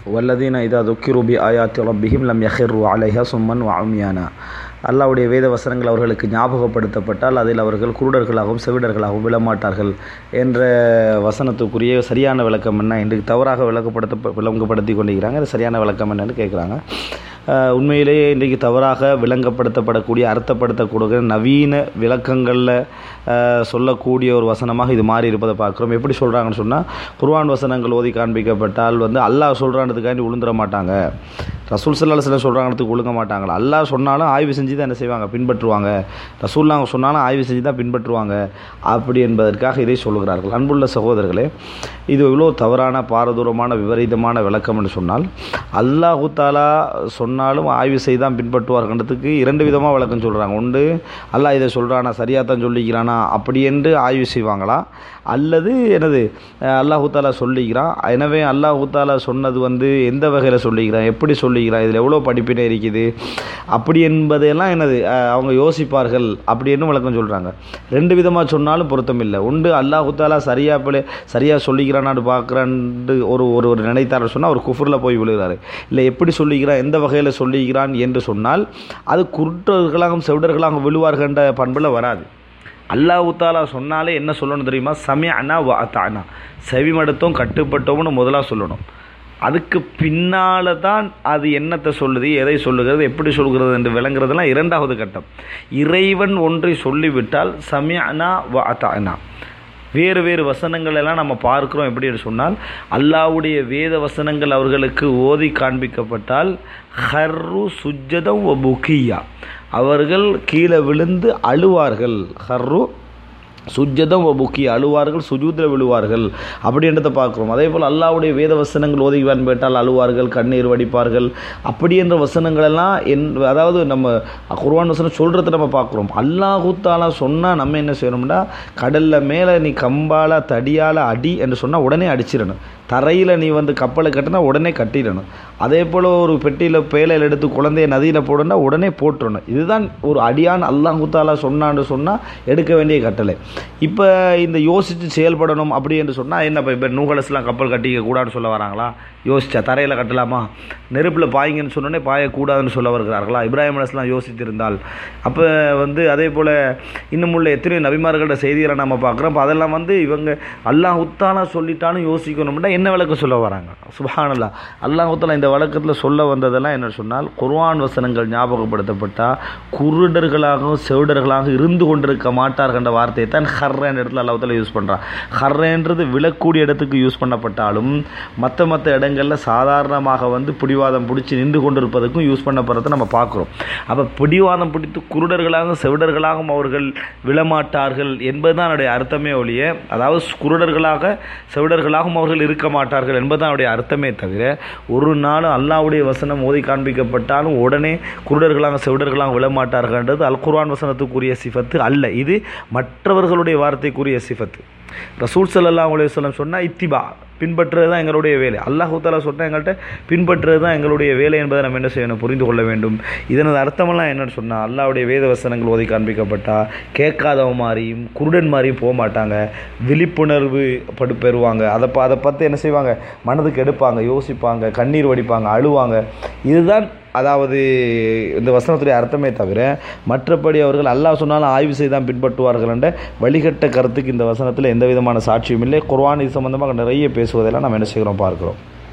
வல்லதீன இதா துக்கிருபி ஆயாத்தி ரப்பிஹிம் லம் யஹிரு அலைஹா சும்மன் வாமியானா அல்லாவுடைய வேத வசனங்கள் அவர்களுக்கு ஞாபகப்படுத்தப்பட்டால் அதில் அவர்கள் குருடர்களாகவும் செவிடர்களாகவும் விழமாட்டார்கள் என்ற வசனத்துக்குரிய சரியான விளக்கம் என்ன இன்றைக்கு தவறாக விளக்கப்படுத்த விளங்கப்படுத்தி கொண்டிருக்கிறாங்க அது சரியான விளக்கம் என்னன்னு கேட்குறாங்க அஹ் உண்மையிலேயே இன்றைக்கு தவறாக விளங்கப்படுத்தப்படக்கூடிய அர்த்தப்படுத்தக்கூடிய நவீன விளக்கங்களில் அஹ், சொல்லக்கூடிய ஒரு வசனமாக இது மாறி இருப்பதை பார்க்குறோம் எப்படி சொல்கிறாங்கன்னு சொன்னால் குர்ஆன் வசனங்கள் ஓதி காண்பிக்கப்பட்டால் வந்து அல்லாஹ் சொல்கிறான்றதுக்காண்டி உளுந்துட மாட்டாங்க ரசூல் சல்லா சில சொல்கிறாங்கிறதுக்கு ஒழுங்க மாட்டாங்களா அல்லாஹ் சொன்னாலும் ஆய்வு செஞ்சு தான் என்ன செய்வாங்க பின்பற்றுவாங்க ரசூல்லா அவங்க சொன்னாலும் ஆய்வு செஞ்சு தான் பின்பற்றுவாங்க அப்படி என்பதற்காக இதை சொல்கிறார்கள் அன்புள்ள சகோதரர்களே இது இவ்வளோ தவறான பாரதூரமான விபரீதமான விளக்கம் என்று சொன்னால் அல்லாஹு தாலா சொன்னாலும் ஆய்வு செய்து தான் பின்பற்றுவார்ன்றதுக்கு இரண்டு விதமாக விளக்கம் சொல்கிறாங்க ஒன்று அல்லாஹ் இதை சொல்கிறானா சரியாக தான் சொல்லிக்கிறானா அப்படி என்று ஆய்வு செய்வாங்களா அல்லது எனது அஹ், அல்லாஹு தாலா சொல்லிக்கிறான் எனவே அல்லாஹு தாலா சொன்னது வந்து எந்த வகையில் சொல்லிக்கிறான் எப்படி சொல்லிக்கிறான் இதில் எவ்வளோ படிப்பினை இருக்குது அப்படி என்பதையெல்லாம் என்னது அஹ், அவங்க யோசிப்பார்கள் அப்படின்னு விளக்கம் சொல்கிறாங்க ரெண்டு விதமாக சொன்னாலும் பொருத்தம் இல்லை உண்டு அல்லாஹு தாலா சரியா பிள்ளை சரியாக சொல்லிக்கிறானான்னு பார்க்குறான்ட்டு ஒரு ஒரு ஒரு நினைத்தார் சொன்னால் ஒரு குஃபரில் போய் விழுகிறாரு இல்லை எப்படி சொல்லிக்கிறான் எந்த வகையில் சொல்லிக்கிறான் என்று சொன்னால் அது குருட்டர்களாகவும் செவிடர்களாகவும் விழுவார்கள்ன்ற பண்பில் வராது அல்லாஹு தாலா சொன்னாலே என்ன சொல்லணும் தெரியுமா சமயனா வாத்தானா செவிமடுத்தோம் கட்டுப்பட்டோம்னு முதலாக சொல்லணும் அதுக்கு பின்னால் தான் அது என்னத்தை சொல்லுது எதை சொல்லுகிறது எப்படி சொல்கிறது என்று விளங்குறதெல்லாம் இரண்டாவது கட்டம் இறைவன் ஒன்றை சொல்லிவிட்டால் சமயனா வாத்தானா வேறு வேறு வசனங்கள் எல்லாம் நம்ம பார்க்கிறோம் எப்படின்னு சொன்னால் அல்லாவுடைய வேத வசனங்கள் அவர்களுக்கு ஓதி காண்பிக்கப்பட்டால் ஹர்ரு சுஜ்ஜதம் ஒ புக்கியா அவர்கள் கீழே விழுந்து அழுவார்கள் ஹர்ரு சுஜ்ஜதம் புக்கி அழுவார்கள் சுஜூத்தில் விழுவார்கள் அப்படின்றத பார்க்குறோம் அதே போல் அல்லாவுடைய வேத வசனங்கள் ஓதி காண்பிட்டால் அழுவார்கள் கண்ணீர் வடிப்பார்கள் அப்படி என்ற வசனங்கள் எல்லாம் என் அதாவது நம்ம குர்ஆன் வசனம் சொல்கிறத நம்ம பார்க்குறோம் அல்லாஹு தாலா சொன்னால் நம்ம என்ன செய்யணும்னா கடலில் மேலே நீ கம்பால தடியால் அடி என்று சொன்னால் உடனே அடிச்சிடணும் தரையில் நீ வந்து கப்பலை கட்டினா உடனே கட்டிடணும் அதே போல் ஒரு பெட்டியில் பேலையில் எடுத்து குழந்தைய நதியில் போடணும்னா உடனே போட்டுறணும் இதுதான் ஒரு அடியான் அல்லாஹு தாலா சொன்னான்னு சொன்னால் எடுக்க வேண்டிய கட்டளை இப்போ இந்த யோசித்து செயல்படணும் அப்படி என்று சொன்னால் என்ன இப்போ இப்போ நூகலஸ்லாம் கப்பல் கட்டிக்க கூடாதுன்னு சொல்ல வராங்களா யோசிச்சா தரையில் கட்டலாமா நெருப்பில் பாய்ங்கன்னு சொன்னோடனே பாயக்கூடாதுன்னு சொல்ல வருகிறார்களா இப்ராஹிம் அலஸ்லாம் யோசித்திருந்தால் அப்போ வந்து அதே போல் இன்னும் உள்ள எத்தனையோ நபிமார்களோட செய்திகளை நம்ம பார்க்குறோம் அப்போ அதெல்லாம் வந்து இவங்க அல்லாஹ் உத்தாலா சொல்லிட்டாலும் யோசிக்கணும்னா என்ன விளக்கம் சொல்ல வராங்க சுபஹானல்லா அல்லாஹ் உத்தாலா இந்த வழக்கத்தில் சொல்ல வந்ததெல்லாம் என்ன சொன்னால் குர்ஆன் வசனங்கள் ஞாபகப்படுத்தப்பட்டால் குருடர்களாகவும் செவிடர்களாக இருந்து கொண்டிருக்க மாட்டார்கின்ற வார்த்தையை தான் ஹர்ரன்ற இடத்துல அல்லாஹ் யூஸ் பண்ணுறான் ஹர்ரன்றது விழக்கூடிய இடத்துக்கு யூஸ் பண்ணப்பட்டாலும் மற்ற மற்ற இடங்களில் சாதாரணமாக வந்து பிடிவாதம் பிடிச்சி நின்று கொண்டிருப்பதற்கும் யூஸ் பண்ணப்படுறதை நம்ம பார்க்குறோம் அப்போ பிடிவாதம் பிடித்து குருடர்களாகவும் செவிடர்களாகவும் அவர்கள் விழமாட்டார்கள் என்பதுதான் அதனுடைய அர்த்தமே ஒழிய அதாவது குருடர்களாக செவிடர்களாகவும் அவர்கள் இருக்க மாட்டார்கள் என்பதுதான் அவருடைய அர்த்தமே தவிர ஒரு நாளும் அல்லாவுடைய வசனம் ஓதி காண்பிக்கப்பட்டாலும் உடனே குருடர்களாக செவிடர்களாக விழமாட்டார்கள்ன்றது அல் குர்ஆன் வசனத்துக்குரிய சிஃபத்து அல்ல இது மற்றவர்களுடைய வார்த்தைக்குரிய சிஃபத்து ரசூல் ஸல்லல்லாஹு அலைஹி வஸல்லம் சொன்னால் இத்திபா பின்பற்றுறது தான் எங்களுடைய வேலை அல்லாஹு தாலா சொன்னால் எங்கள்கிட்ட பின்பற்றுறது தான் எங்களுடைய வேலை என்பதை நம்ம என்ன செய்யணும் புரிந்து கொள்ள வேண்டும் இதனது அர்த்தமெல்லாம் என்னன்னு சொன்னால் அல்லாவுடைய வேத வசனங்கள் ஓதி காண்பிக்கப்பட்டா கேட்காதவன் மாதிரியும் குருடன் மாதிரியும் போக மாட்டாங்க விழிப்புணர்வு படு பெறுவாங்க அதை பா அதை பார்த்து என்ன செய்வாங்க மனதுக்கு எடுப்பாங்க யோசிப்பாங்க கண்ணீர் வடிப்பாங்க அழுவாங்க இதுதான் அதாவது இந்த வசனத்துடைய அர்த்தமே தவிர மற்றபடி அவர்கள் அல்லாஹ் சொன்னாலும் ஆய்வு செய்து தான் பின்பற்றுவார்கள் என்ற வழிகட்ட கருத்துக்கு இந்த வசனத்தில் எந்த விதமான சாட்சியும் இல்லை குர்ஆன் இது சம்பந்தமாக நிறைய பேசுவதெல்லாம் நம்ம என்ன செய்கிறோம் பார்க்கிறோம்